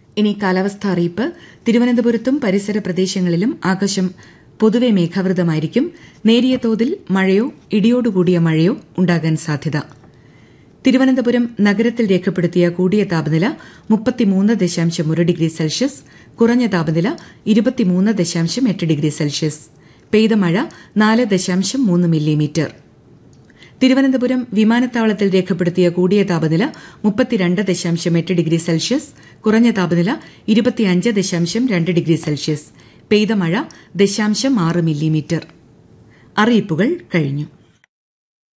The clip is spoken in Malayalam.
ഇനി കാലാവസ്ഥാ അറിയിപ്പ് തിരുവനന്തപുരത്തും പരിസര പ്രദേശങ്ങളിലും ആകാശം പൊതുവെ മേഘാവൃതമായിരിക്കും നേരിയ തോതിൽ മഴയോ ഇടിയോടുകൂടിയ മഴയോ ഉണ്ടാകാൻ സാധ്യത തിരുവനന്തപുരം നഗരത്തിൽ രേഖപ്പെടുത്തിയ കൂടിയ താപനില മുപ്പത്തിമൂന്ന് ദശാംശം ഒരു ഡിഗ്രി സെൽഷ്യസ് കുറഞ്ഞ താപനില ഇരുപത്തിമൂന്ന് ദശാംശം എട്ട് ഡിഗ്രി സെൽഷ്യസ് പെയ്ത മഴ നാല് ദശാംശം മൂന്ന് മില്ലിമീറ്റർ തിരുവനന്തപുരം വിമാനത്താവളത്തിൽ രേഖപ്പെടുത്തിയ കൂടിയ താപനില മുപ്പത്തിരണ്ട് ദശാംശം എട്ട് ഡിഗ്രി സെൽഷ്യസ് കുറഞ്ഞ താപനില ഇരുപത്തിയഞ്ച് ദശാംശം രണ്ട് ഡിഗ്രി സെൽഷ്യസ് പെയ്ത മഴ ദശാംശം ആറ് മില്ലിമീറ്റർ അറിയിപ്പുകൾ കഴിഞ്ഞു